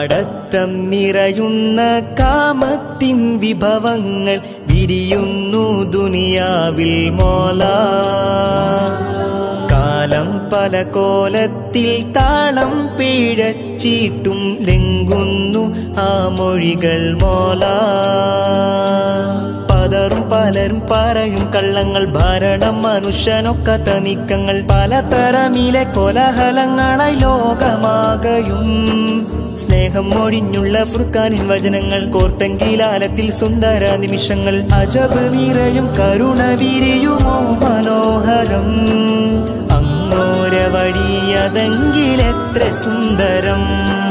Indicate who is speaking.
Speaker 1: കാടത്തം നിറയുന്ന കാമത്തിൻ വിഭവങ്ങൾ വിരിയുന്നു ദുനിയാവിൽ മോല കാലം പല കോലത്തിൽ താളം പിഴച്ചിട്ടും ലംഘുന്നു ആ മൊഴികൾ മോല പതറും പലരും പറയും കള്ളങ്ങൾ ഭരണം മനുഷ്യനൊക്കത്ത നീക്കങ്ങൾ പലതരമിലെ കൊലഹലങ്ങളായി ലോകമാകയും സ്നേഹം ഒഴിഞ്ഞുള്ള ഫുർഖാനിൻ വചനങ്ങൾ കോർത്തെങ്കിലാലത്തിൽ സുന്ദര നിമിഷങ്ങൾ അജബ് നിറയും കരുണ വിരിയുമോ മനോഹരം അങ്ങോര വഴിയതെങ്കിലെത്ര സുന്ദരം